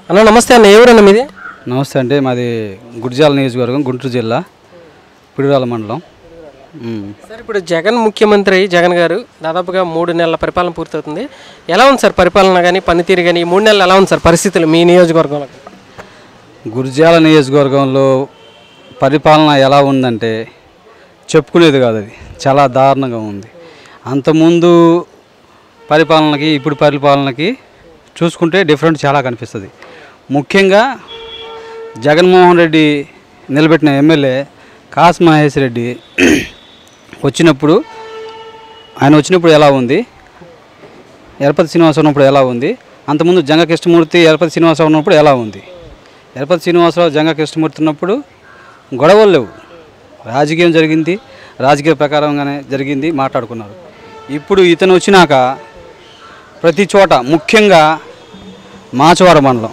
అన్న నమస్తే అన్న ఏ ఊరన్న మీది నమస్తే అండి మాది గుడిజాల నియోజకవర్గం గుంటూరు జిల్లా పిడుగురాల మండలం ఉమ్. సార్ ఇప్పుడు జగన్ ముఖ్యమంత్రి జగన్ గారు దాదాపుగా మూడు నెలల పరిపాలన పూర్తవుతుంది ఎలా ఉంది సార్ పరిపాలన కానీ పనితీరు కానీ ఈ మూడు నెలలు ఎలా ఉంది సార్ పరిస్థితులు మీ నియోజకవర్గంలో గురిజాల నియోజకవర్గంలో పరిపాలన ఎలా ఉందంటే చెప్పుకునేది కాదు అది చాలా దారుణంగా ఉంది అంతకుముందు పరిపాలనకి ఇప్పుడు పరిపాలనకి చూసుకుంటే డిఫరెంట్ చాలా కనిపిస్తుంది ముఖ్యంగా జగన్మోహన్ రెడ్డి నిలబెట్టిన ఎమ్మెల్యే కాస్ మహేష్ రెడ్డి వచ్చినప్పుడు ఆయన వచ్చినప్పుడు ఎలా ఉంది ఎరపతి శ్రీనివాసరావు ఉన్నప్పుడు ఎలా ఉంది అంతకుముందు జంగ కృష్ణమూర్తి ఎరపతి శ్రీనివాసరావు ఉన్నప్పుడు ఎలా ఉంది ఎరపతి శ్రీనివాసరావు జంగ కృష్ణమూర్తి ఉన్నప్పుడు గొడవలు లేవు రాజకీయం జరిగింది రాజకీయ ప్రకారంగానే జరిగింది మాట్లాడుకున్నారు ఇప్పుడు ఇతను వచ్చినాక ప్రతి చోట ముఖ్యంగా మాచవరం మండలం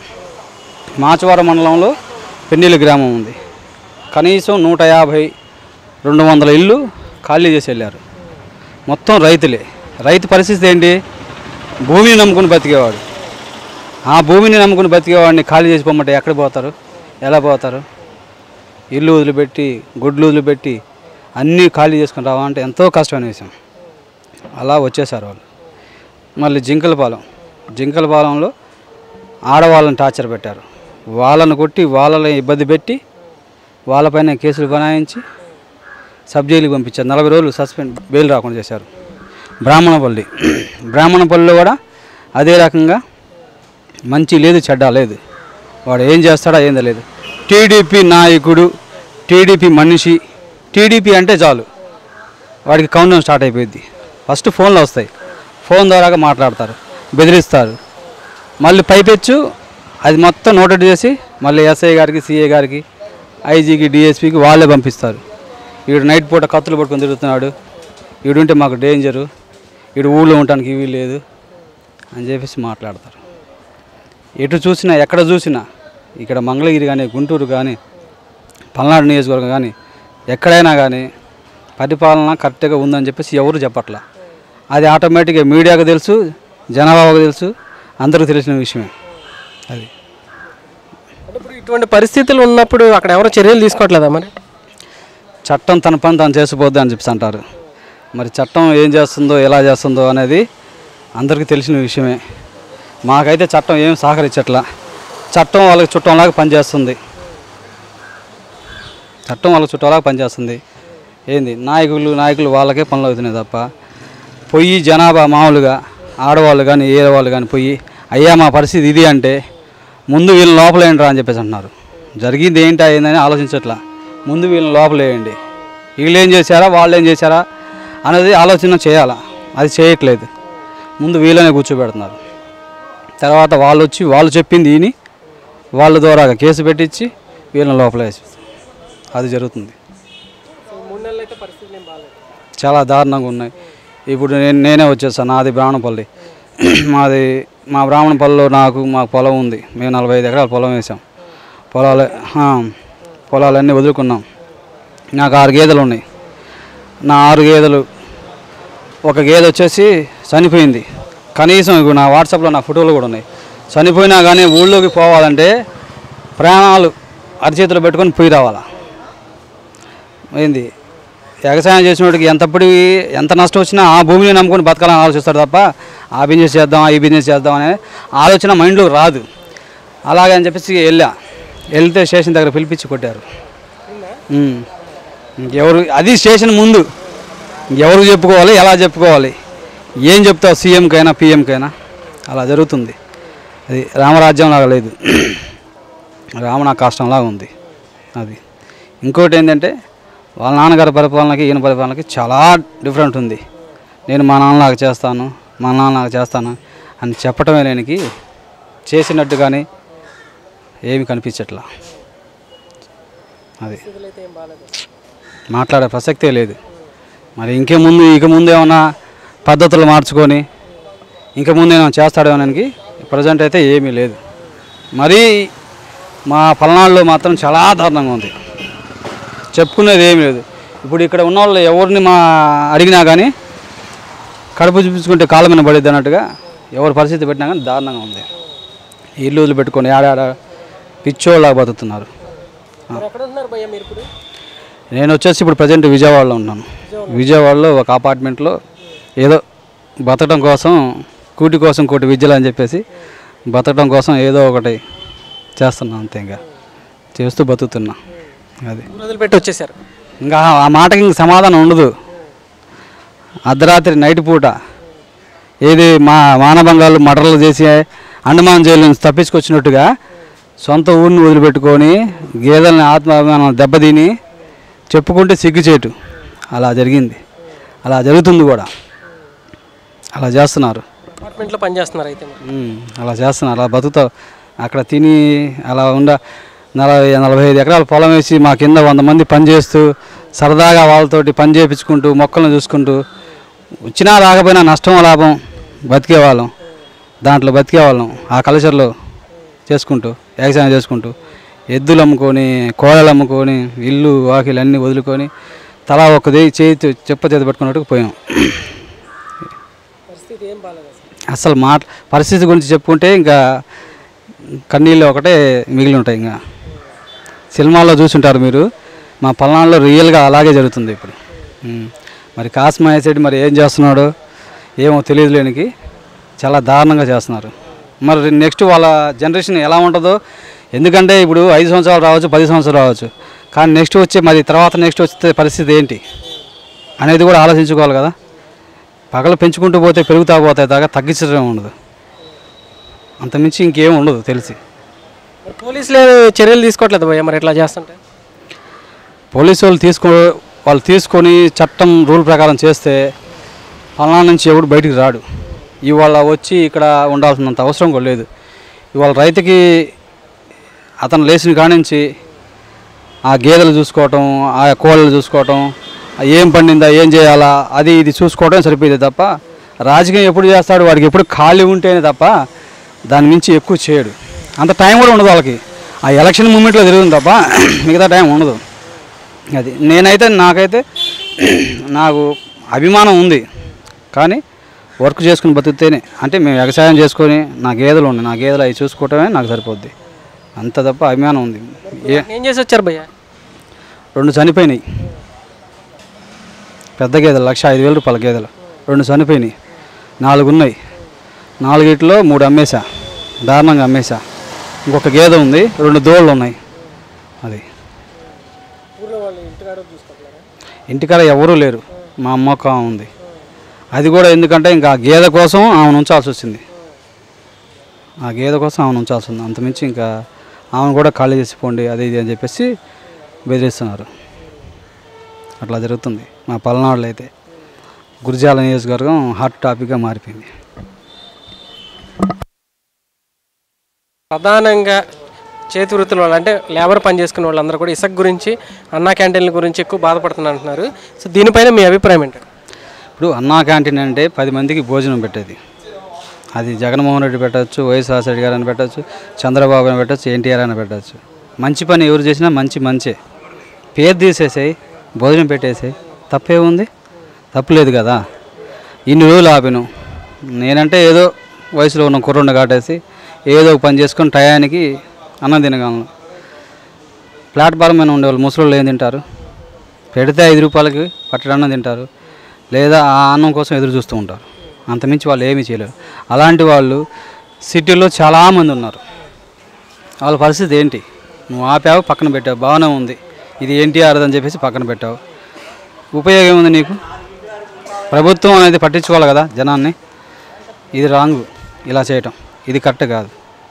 మాచవరం మండలంలో పెన్నెల్లి గ్రామం ఉంది కనీసం నూట యాభై రెండు వందల ఇల్లు ఖాళీ చేసి వెళ్ళారు మొత్తం రైతులే రైతు పరిస్థితి ఏంటి భూమిని నమ్ముకుని బతికేవాడు ఆ భూమిని నమ్ముకుని బతికేవాడిని ఖాళీ చేసి పొమ్మంటే ఎక్కడ పోతారు ఎలా పోతారు ఇల్లు వదిలిపెట్టి గుడ్లు వదిలిపెట్టి అన్నీ ఖాళీ చేసుకుని రావాలంటే ఎంతో కష్టమైన విషయం అలా వచ్చేసారు వాళ్ళు మళ్ళీ జింకలపాలెం జింకలపాలెంలో ఆడవాళ్ళని టార్చర్ పెట్టారు వాళ్ళని కొట్టి వాళ్ళని ఇబ్బంది పెట్టి వాళ్ళపైన కేసులు బనాయించి సబ్ జైలుకి పంపించారు నలభై రోజులు సస్పెండ్ బెయిల్ రాకుండా చేశారు బ్రాహ్మణపల్లి బ్రాహ్మణపల్లిలో కూడా అదే రకంగా మంచి లేదు చెడ్డ లేదు వాడు ఏం చేస్తాడా ఏం తెలియదు టీడీపీ నాయకుడు టీడీపీ మనిషి టీడీపీ అంటే చాలు వాడికి కౌంటర్ స్టార్ట్ అయిపోయింది ఫస్ట్ ఫోన్లు వస్తాయి ఫోన్ ద్వారాగా మాట్లాడతారు బెదిరిస్తారు మళ్ళీ పైపెచ్చు అది మొత్తం నోటెడ్ చేసి మళ్ళీ ఎస్ఐ గారికి సిఏ గారికి ఐజీకి డిఎస్పీకి వాళ్ళే పంపిస్తారు వీడు నైట్ పూట కత్తులు పట్టుకొని తిరుగుతున్నాడు వీడుంటే మాకు డేంజరు వీడు ఊళ్ళో ఉండటానికి ఇవి లేదు అని చెప్పేసి మాట్లాడతారు ఎటు చూసినా ఎక్కడ చూసినా ఇక్కడ మంగళగిరి కానీ గుంటూరు కానీ పల్నాడు నియోజకవర్గం కానీ ఎక్కడైనా కానీ పరిపాలన కరెక్ట్గా ఉందని చెప్పేసి ఎవరు చెప్పట్లా అది ఆటోమేటిక్గా మీడియాకు తెలుసు జనాభాకు తెలుసు అందరికీ తెలిసిన విషయమే అది అంటే ఇప్పుడు ఇటువంటి పరిస్థితులు ఉన్నప్పుడు అక్కడ ఎవరు చర్యలు తీసుకోవట్లేదా మరి చట్టం తన పని తను చేసిపోద్ది అని చెప్పేసి అంటారు మరి చట్టం ఏం చేస్తుందో ఎలా చేస్తుందో అనేది అందరికీ తెలిసిన విషయమే మాకైతే చట్టం ఏం సహకరించట్లా చట్టం వాళ్ళకి చుట్టంలాగా పనిచేస్తుంది చట్టం వాళ్ళకి చుట్టంలాగా పనిచేస్తుంది ఏంది నాయకులు నాయకులు వాళ్ళకే పనులు అవుతున్నాయి తప్ప పొయ్యి జనాభా మామూలుగా ఆడవాళ్ళు కానీ ఏ వాళ్ళు కానీ పొయ్యి అయ్యా మా పరిస్థితి ఇది అంటే ముందు వీళ్ళని లోపలేయండి అని చెప్పేసి అంటున్నారు జరిగింది ఏంటా ఏందని ఆలోచించట్లా ముందు వీళ్ళని లోపలేయండి వీళ్ళు ఏం చేశారా వాళ్ళు ఏం చేశారా అనేది ఆలోచన చేయాలా అది చేయట్లేదు ముందు వీళ్ళనే కూర్చోబెడుతున్నారు తర్వాత వాళ్ళు వచ్చి వాళ్ళు చెప్పింది విని వాళ్ళ ద్వారా కేసు పెట్టించి వీళ్ళని లోపల వేసి అది జరుగుతుంది మూడు నెలలు అయితే పరిస్థితులు ఏం బాగాలేదు చాలా దారుణంగా ఉన్నాయి ఇప్పుడు నేను నేనే వచ్చేసాను నాది బ్రాహ్మణపల్లి మాది మా బ్రాహ్మణపల్లిలో నాకు మా పొలం ఉంది మేము నలభై ఐదు ఎకరాల పొలం వేసాం పొలాలు ఆ, పొలాలన్నీ వదులుకున్నాం నాకు ఆరు గేదెలు ఉన్నాయి నా ఆరు గేదెలు ఒక గేదె వచ్చేసి చనిపోయింది కనీసం ఇప్పుడు నా వాట్సాప్లో నా ఫోటోలు కూడా ఉన్నాయి చనిపోయినా కానీ ఊళ్ళోకి పోవాలంటే ప్రాణాలు అరిచేతిలో పెట్టుకొని పోయి రావాలా ఏంది వ్యవసాయం చేసినోడికి ఎంతప్పటి ఎంత నష్టం వచ్చినా ఆ భూమిని నమ్ముకొని బతకాలని ఆలోచిస్తాడు తప్ప ఆ బిజినెస్ చేద్దాం ఈ బిజినెస్ చేద్దాం అనే ఆలోచన మైండ్లో రాదు అలాగే అని చెప్పేసి వెళ్ళా వెళ్తే స్టేషన్ దగ్గర పిలిపించి కొట్టారు ఉమ్. ఇంకెవరు అది స్టేషన్ ముందు ఎవరు చెప్పుకోవాలి ఎలా చెప్పుకోవాలి ఏం చెప్తావు సీఎంకైనా పిఎంకైనా అలా జరుగుతుంది అది రామరాజ్యం లాగా లేదు రావణ కష్టంలాగా ఉంది అది ఇంకోటి ఏంటంటే వాళ్ళ నాన్నగారి పరిపాలనకి ఈయన పరిపాలనకి చాలా డిఫరెంట్ ఉంది నేను మా నాన్నలాగా చేస్తాను మా నాన్నలాగా చేస్తాను అని చెప్పటమే లేనికి చేసినట్టు కానీ ఏమి కనిపించట్లా అది అయితే ఏం బాగాలేదు మాట్లాడే ప్రసక్తే లేదు మరి ఇంకే ముందు ఇక ముందు ఏమన్నా పద్ధతులు మార్చుకొని ఇంక ముందు ఏమైనా చేస్తాడేమోనకి ప్రజెంట్ అయితే ఏమీ లేదు మరీ మా పల్నాడులో మాత్రం చాలా దారుణంగా ఉంది చెప్పుకునేది ఏమీ లేదు ఇప్పుడు ఇక్కడ ఉన్న వాళ్ళు ఎవరిని మా అడిగినా కానీ కడుపు చూపించుకుంటే కాళ్ళ మీద పడిద్ది అన్నట్టుగా ఎవరి పరిస్థితి పెట్టినా కానీ దారుణంగా ఉంది ఇల్లు వదిలిపెట్టుకొని ఆడాడ పిచ్చోళ్ళగా బతుకుతున్నారు మరి ఎక్కడ ఉంటున్నారు భయ్య మీరు ఇప్పుడు నేను వచ్చేసి ఇప్పుడు ప్రజెంట్ విజయవాడలో ఉన్నాను విజయవాడలో ఒక అపార్ట్మెంట్లో ఏదో బతకడం కోసం కూటి కోసం కోటి విద్యలు అని చెప్పేసి బతకడం కోసం ఏదో ఒకటి చేస్తున్నా అంతే ఇంకా చేస్తూ బతుకుతున్నా అది ఊరు వదిలిపెట్టి వచ్చేసారు ఇంకా ఆ మాటకి ఇంక సమాధానం ఉండదు అర్ధరాత్రి నైట్ పూట ఏది మా మానభంగాలు మటర్లు చేసి అండమాన్ జైలు నుంచి తప్పించుకొచ్చినట్టుగా సొంత ఊరిని వదిలిపెట్టుకొని గేదెలని ఆత్మాభిమానం దెబ్బతిని చెప్పుకుంటే సిగ్గుచేటు అలా జరిగింది అలా జరుగుతుంది కూడా అలా చేస్తున్నారు అపార్ట్మెంట్లో పనిచేస్తున్నారు అయితే మరి ఉమ్, అలా చేస్తున్నారు అలా బతుకుతావు అక్కడ తిని అలా ఉండ నలభై నలభై ఐదు ఎకరాల పొలం వేసి మా కింద వంద మంది పని చేస్తూ సరదాగా వాళ్ళతోటి పని చేయించుకుంటూ మొక్కలను చూసుకుంటూ వచ్చినా రాకపోయినా నష్టం లాభం బతికేవాళ్ళం దాంట్లో బతికేవాళ్ళం ఆ కల్చర్లో చేసుకుంటూ వ్యవసాయం చేసుకుంటూ ఎద్దులు అమ్ముకొని కోడలు అమ్ముకొని ఇల్లు వాకిలు అన్నీ వదులుకొని తలా ఒక్కది చేయి చెప్ప చేతి పట్టుకున్నట్టుకు పోయాం పరిస్థితి ఏం బాగాలేదు అసలు అసలు మాట పరిస్థితి గురించి చెప్పుకుంటే ఇంకా కన్నీళ్ళు ఒకటే మిగిలి ఉంటాయి ఇంకా సినిమాల్లో చూసుంటారు మీరు మా పల్నాడులో రియల్గా అలాగే జరుగుతుంది ఇప్పుడు ఉమ్. మరి కాస్మ యాసిడ్ మరి ఏం చేస్తున్నాడో ఏమో తెలియదు లేనికి చాలా దారుణంగా చేస్తున్నారు మరి నెక్స్ట్ వాళ్ళ జనరేషన్ ఎలా ఉంటుందో ఎందుకంటే ఇప్పుడు ఐదు సంవత్సరాలు రావచ్చు పది సంవత్సరాలు రావచ్చు కానీ నెక్స్ట్ వచ్చే మరి తర్వాత నెక్స్ట్ వచ్చే పరిస్థితి ఏంటి అనేది కూడా ఆలోచించుకోవాలి కదా పగలు పెంచుకుంటూ పోతే పెరుగుతా పోతాయి దాకా తగ్గించడం ఉండదు అంతమించి ఇంకేం ఉండదు తెలిసి మరి పోలీసులు ఏమీ చర్యలు తీసుకోవట్లేదు భయ్య మరి ఎట్లా చేస్తుంటే పోలీసు వాళ్ళు తీసుకో వాళ్ళు తీసుకొని చట్టం రూల్ ప్రకారం చేస్తే పలానా నుంచి ఎవడు బయటికి రాడు ఇవాళ వచ్చి ఇక్కడ ఉండాల్సినంత అవసరం కూడా లేదు ఇవాళ రైతుకి అతను లేచిన కానించి ఆ గేదెలు చూసుకోవటం ఆ కోళ్ళలు చూసుకోవటం ఆ ఏం పండిందా ఏం చేయాలా అది ఇది చూసుకోవడం సరిపోయింది తప్ప రాజకీయం ఎప్పుడు చేస్తాడు వాడికి ఎప్పుడు ఖాళీ ఉంటేనే తప్ప దాని మించి ఎక్కువ చేయడు అంత టైం కూడా ఉండదు వాళ్ళకి ఆ ఎలక్షన్ మూమెంట్లో తిరుగుతుంది తప్ప మిగతా టైం ఉండదు అది నేనైతే నాకైతే నాకు అభిమానం ఉంది కానీ వర్క్ చేసుకుని బతికితేనే అంటే మేము వ్యవసాయం చేసుకొని నా గేదెలు ఉన్నాయి నా గేదెలు అవి చూసుకోవటమే నాకు సరిపోద్ది అంత తప్ప అభిమానం ఉంది ఏ ఏం చేసి వచ్చారు భయ్య రెండు చనిపోయినాయి పెద్ద గేదెలు లక్ష ఐదు వేల రూపాయల గేదెలు రెండు చనిపోయినాయి నాలుగు ఉన్నాయి నాలుగిట్లో మూడు అమ్మేశా దారుణంగా అమ్మేశా ఇంకొక గేదె ఉంది రెండు దోళ్ళు ఉన్నాయి అది ఊర్లో వాళ్ళు ఇంటికాడ చూసుకుంటున్నారా ఇంటికాడ ఎవరూ లేరు మా అమ్మ ఒక ఆమె ఉంది అది కూడా ఎందుకంటే ఇంకా ఆ గేదె కోసం ఆమెను ఉంచాల్సి వచ్చింది ఆ గేదె కోసం ఆమెను ఉంచాల్సి ఉంది అంతమించి ఇంకా ఆమెను కూడా ఖాళీ చేసిపోండి అది ఇది అని చెప్పేసి బెదిరిస్తున్నారు అట్లా జరుగుతుంది మా పల్నాడులో అయితే గురిజాల నియోజకవర్గం హాట్ టాపిక్గా మారిపోయింది ప్రధానంగా చేతి వృత్తుల వాళ్ళు అంటే లేబర్ పని చేసుకునే వాళ్ళందరూ కూడా ఇసుక గురించి అన్నా క్యాంటీన్ల గురించి ఎక్కువ బాధపడుతున్నారు అంటున్నారు సో దీనిపైన మీ అభిప్రాయం ఏంటి ఇప్పుడు అన్నా క్యాంటీన్ అంటే పది మందికి భోజనం పెట్టేది అది జగన్మోహన్ రెడ్డి పెట్టచ్చు వైఎస్ రాజశేఖర గారు అని పెట్టచ్చు చంద్రబాబు అని పెట్టచ్చు ఎన్టీఆర్ అని పెట్టచ్చు మంచి పని ఎవరు చేసినా మంచి మంచే పేరు తీసేసాయి భోజనం పెట్టేసాయి తప్పే ఉంది తప్పులేదు కదా ఇన్ని రోజులు ఆపిను నేనంటే ఏదో వయసులో ఉన్న కుర్రుండ కాటేసి ఏదో ఒక పని చేసుకొని టయానికి అన్నం తినగలను ప్లాట్ఫారం మీద ఉండేవాళ్ళు ముసలోళ్ళు ఏం తింటారు పెడితే ఐదు రూపాయలకి పట్టడి అన్నం తింటారు లేదా ఆ అన్నం కోసం ఎదురు చూస్తూ ఉంటారు అంతమించి వాళ్ళు ఏమీ చేయలేరు అలాంటి వాళ్ళు సిటీలో చాలామంది ఉన్నారు వాళ్ళ పరిస్థితి ఏంటి నువ్వు ఆపావు పక్కన పెట్టావు బాగానే ఉంది ఇది ఎన్టీఆర్ అని చెప్పేసి పక్కన పెట్టావు ఉపయోగం ఏముంది నీకు ప్రభుత్వం అనేది పట్టించుకోవాలి కదా జనాన్ని ఇది రాంగ్ ఇలా చేయటం ఇది కరెక్ట్ కాదు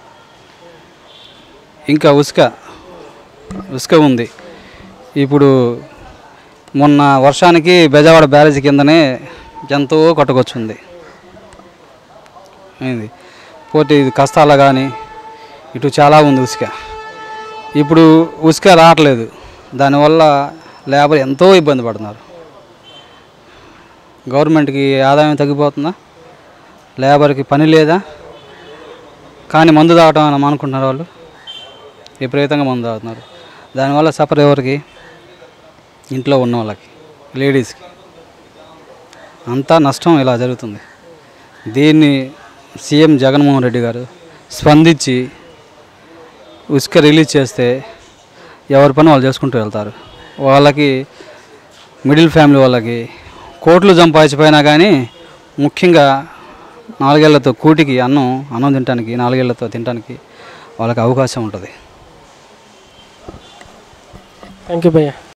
ఇంకా ఉసుక ఉసుక ఉంది ఇప్పుడు మొన్న వర్షానికి బెజవాడ బ్యారేజ్ కిందనే ఎంతో కొట్టుకొచ్చింది అయింది పోతే ఇది కష్టాల కానీ ఇటు చాలా ఉంది ఉసుక ఇప్పుడు ఉసుక రావట్లేదు దానివల్ల లేబర్ ఎంతో ఇబ్బంది పడుతున్నారు గవర్నమెంట్కి ఆదాయం తగ్గిపోతుందా లేబర్కి పని లేదా కానీ మందు తాగటం అని అనుకుంటున్నారు వాళ్ళు విపరీతంగా మందు తాగుతున్నారు దానివల్ల సఫర్ ఎవరికి ఇంట్లో ఉన్న వాళ్ళకి లేడీస్కి అంతా నష్టం ఇలా జరుగుతుంది దీన్ని సీఎం జగన్మోహన్ రెడ్డి గారు స్పందించి ఉసుక రిలీజ్ చేస్తే ఎవరి పని వాళ్ళు చేసుకుంటూ వెళ్తారు వాళ్ళకి మిడిల్ ఫ్యామిలీ వాళ్ళకి కోట్లు సంపాదించిపోయినా కానీ ముఖ్యంగా నాలుగేళ్లతో కూటికి అన్నం అన్నం తినడానికి నాలుగేళ్లతో తినడానికి వాళ్ళకి అవకాశం ఉంటుంది థ్యాంక్ యూ భయ్య